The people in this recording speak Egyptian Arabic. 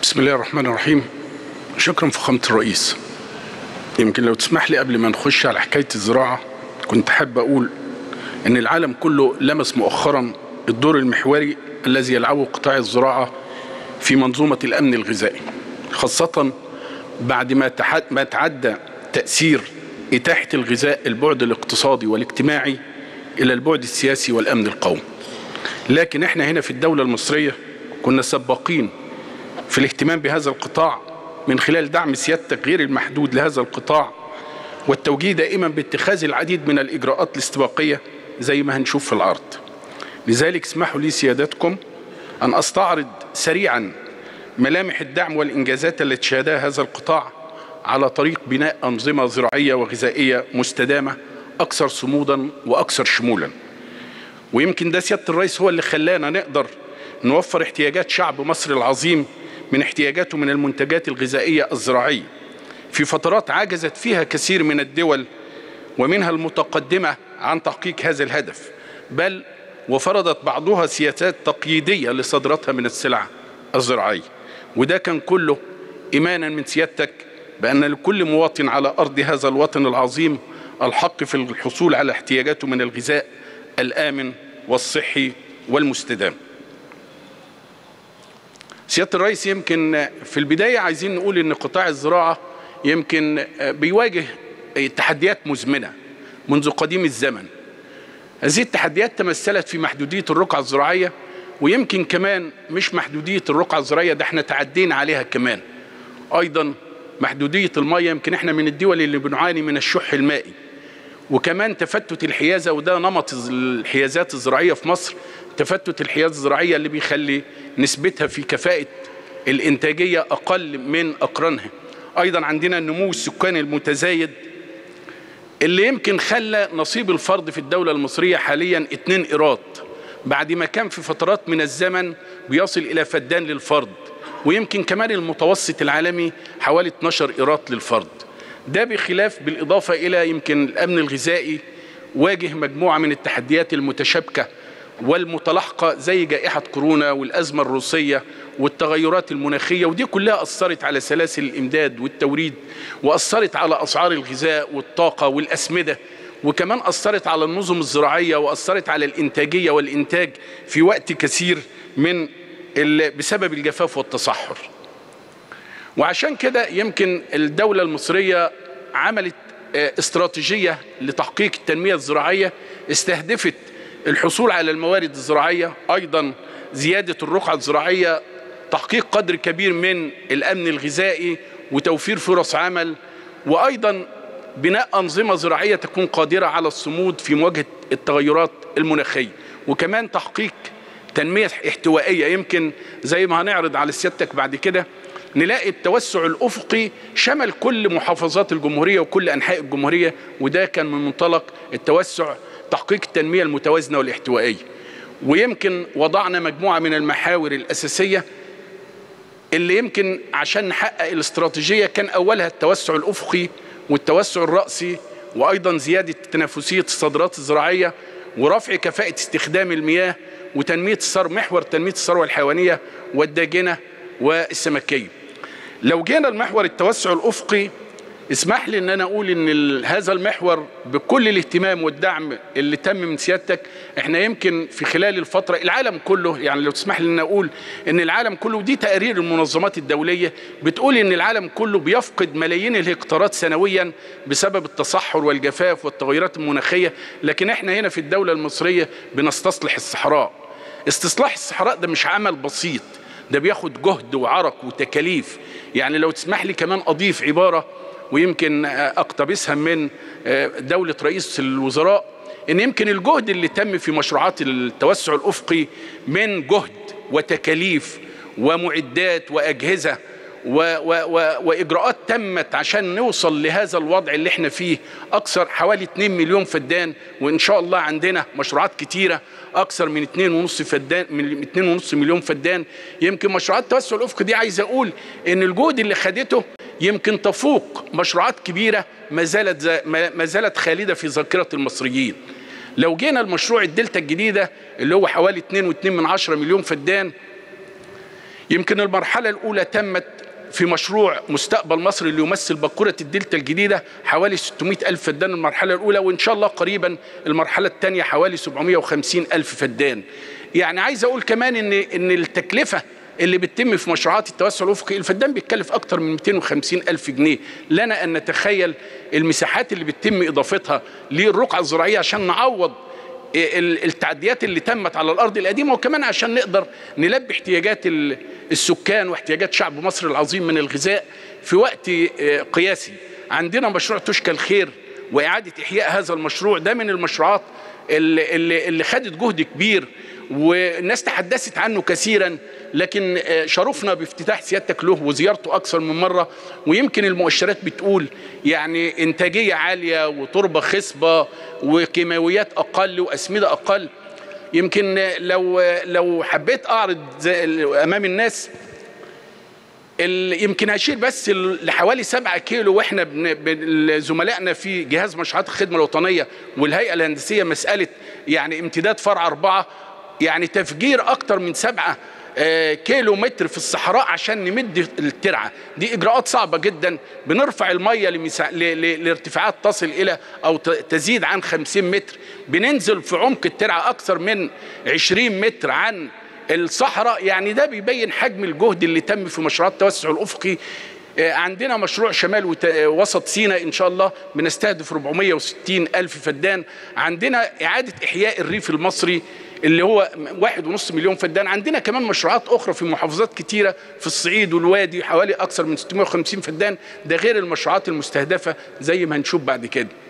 بسم الله الرحمن الرحيم شكرا فخامة الرئيس يمكن لو تسمح لي قبل ما نخش على حكاية الزراعة كنت حابب أقول أن العالم كله لمس مؤخرا الدور المحوري الذي يلعبه قطاع الزراعة في منظومة الأمن الغذائي خاصة بعد ما ما تعدى تأثير إتاحة الغذاء البعد الاقتصادي والاجتماعي إلى البعد السياسي والأمن القومي لكن احنا هنا في الدولة المصرية كنا سباقين في الاهتمام بهذا القطاع من خلال دعم سيادتك غير المحدود لهذا القطاع والتوجيه دائما باتخاذ العديد من الإجراءات الاستباقية زي ما هنشوف في العرض لذلك اسمحوا لي سيادتكم أن أستعرض سريعا ملامح الدعم والإنجازات التي شهدها هذا القطاع على طريق بناء أنظمة زراعية وغذائية مستدامة أكثر صمودا وأكثر شمولا ويمكن ده سيادة الرئيس هو اللي خلانا نقدر نوفر احتياجات شعب مصر العظيم من احتياجاته من المنتجات الغذائية الزراعية في فترات عجزت فيها كثير من الدول ومنها المتقدمة عن تحقيق هذا الهدف بل وفرضت بعضها سياسات تقييدية لصادراتها من السلع الزراعية وده كان كله إيمانا من سيادتك بأن لكل مواطن على أرض هذا الوطن العظيم الحق في الحصول على احتياجاته من الغذاء الآمن والصحي والمستدام سيادة الرئيس يمكن في البداية عايزين نقول ان قطاع الزراعة يمكن بيواجه تحديات مزمنة منذ قديم الزمن هذه التحديات تمثلت في محدودية الرقعة الزراعية ويمكن كمان مش محدودية الرقعة الزراعية ده احنا تعدينا عليها كمان ايضا محدودية المية يمكن احنا من الدول اللي بنعاني من الشح المائي وكمان تفتت الحيازة وده نمط الحيازات الزراعية في مصر تفتت الحيازة الزراعية اللي بيخلي نسبتها في كفاءة الإنتاجية أقل من أقرانها أيضا عندنا النمو السكاني المتزايد اللي يمكن خلى نصيب الفرد في الدولة المصرية حاليا اتنين إيراد بعد ما كان في فترات من الزمن بيصل إلى فدان للفرد ويمكن كمان المتوسط العالمي حوالي 12 إيراد للفرد ده بخلاف بالإضافة إلى يمكن الأمن الغذائي واجه مجموعة من التحديات المتشابكة والمتلاحقة زي جائحة كورونا والأزمة الروسية والتغيرات المناخية ودي كلها أثرت على سلاسل الإمداد والتوريد وأثرت على أسعار الغذاء والطاقة والأسمدة وكمان أثرت على النظم الزراعية وأثرت على الإنتاجية والإنتاج في وقت كثير من بسبب الجفاف والتصحر وعشان كده يمكن الدولة المصرية عملت استراتيجية لتحقيق التنمية الزراعية استهدفت الحصول على الموارد الزراعية أيضا زيادة الرقعة الزراعية تحقيق قدر كبير من الأمن الغذائي وتوفير فرص عمل وأيضا بناء أنظمة زراعية تكون قادرة على الصمود في مواجهة التغيرات المناخية وكمان تحقيق تنمية احتوائية يمكن زي ما هنعرض على سيادتك بعد كده نلاقي التوسع الأفقي شمل كل محافظات الجمهورية وكل أنحاء الجمهورية وده كان من منطلق التوسع تحقيق التنمية المتوازنة والاحتوائية ويمكن وضعنا مجموعة من المحاور الأساسية اللي يمكن عشان نحقق الاستراتيجية كان أولها التوسع الأفقي والتوسع الرأسي وأيضا زيادة تنافسية الصادرات الزراعية ورفع كفاءة استخدام المياه وتنمية الثروة محور تنمية الثروة الحيوانية والداجنة والسمكية لو جينا المحور التوسع الأفقي اسمح لي ان انا اقول ان هذا المحور بكل الاهتمام والدعم اللي تم من سيادتك احنا يمكن في خلال الفتره العالم كله يعني لو تسمح لي ان اقول ان العالم كله ودي تقارير المنظمات الدوليه بتقول ان العالم كله بيفقد ملايين الهكتارات سنويا بسبب التصحر والجفاف والتغيرات المناخيه لكن احنا هنا في الدوله المصريه بنستصلح الصحراء استصلاح الصحراء ده مش عمل بسيط ده بياخد جهد وعرق وتكاليف يعني لو تسمح لي كمان اضيف عباره ويمكن اقتبسها من دولة رئيس الوزراء ان يمكن الجهد اللي تم في مشروعات التوسع الافقي من جهد وتكاليف ومعدات واجهزه و و و واجراءات تمت عشان نوصل لهذا الوضع اللي احنا فيه اكثر حوالي 2 مليون فدان وان شاء الله عندنا مشروعات كتيره اكثر من 2.5 فدان من 2.5 مليون فدان يمكن مشروعات التوسع الافقي دي عايز اقول ان الجهد اللي خدته يمكن تفوق مشروعات كبيره ما زالت ما زالت خالده في ذاكره المصريين لو جينا المشروع الدلتا الجديده اللي هو حوالي 2.2 من 10 مليون فدان يمكن المرحلة الأولى تمت في مشروع مستقبل مصر اللي يمثل بقورة الدلتا الجديدة حوالي 600 ألف فدان المرحلة الأولى وإن شاء الله قريبا المرحلة الثانية حوالي 750 ألف فدان يعني عايز أقول كمان إن إن التكلفة اللي بتتم في مشروعات التوسع الافقي الفدان بيتكلف اكتر من 250 الف جنيه لنا ان نتخيل المساحات اللي بيتم اضافتها للرقعه الزراعيه عشان نعوض التعديات اللي تمت على الارض القديمه وكمان عشان نقدر نلبي احتياجات السكان واحتياجات شعب مصر العظيم من الغذاء في وقت قياسي عندنا مشروع تشكى الخير واعاده احياء هذا المشروع ده من المشروعات اللي, اللي, اللي خدت جهد كبير والناس تحدثت عنه كثيرا لكن شرفنا بافتتاح سيادتك له وزيارته اكثر من مره ويمكن المؤشرات بتقول يعني انتاجيه عاليه وتربه خصبه وكيماويات اقل واسمده اقل يمكن لو لو حبيت اعرض امام الناس يمكن هشير بس لحوالي 7 كيلو واحنا زملائنا في جهاز مشروعات الخدمه الوطنيه والهيئه الهندسيه مساله يعني امتداد فرع اربعه يعني تفجير اكتر من سبعة كيلو متر في الصحراء عشان نمد الترعه دي اجراءات صعبه جدا بنرفع الميه لمسا... ل... ل... لارتفاعات تصل الى او ت... تزيد عن 50 متر بننزل في عمق الترعه اكثر من 20 متر عن الصحراء يعني ده بيبين حجم الجهد اللي تم في مشروعات التوسع الافقي عندنا مشروع شمال وسط سيناء إن شاء الله بنستهدف 460 ألف فدان عندنا إعادة إحياء الريف المصري اللي هو واحد ونص مليون فدان عندنا كمان مشروعات أخرى في محافظات كتيرة في الصعيد والوادي حوالي أكثر من 650 فدان ده غير المشروعات المستهدفة زي ما هنشوف بعد كده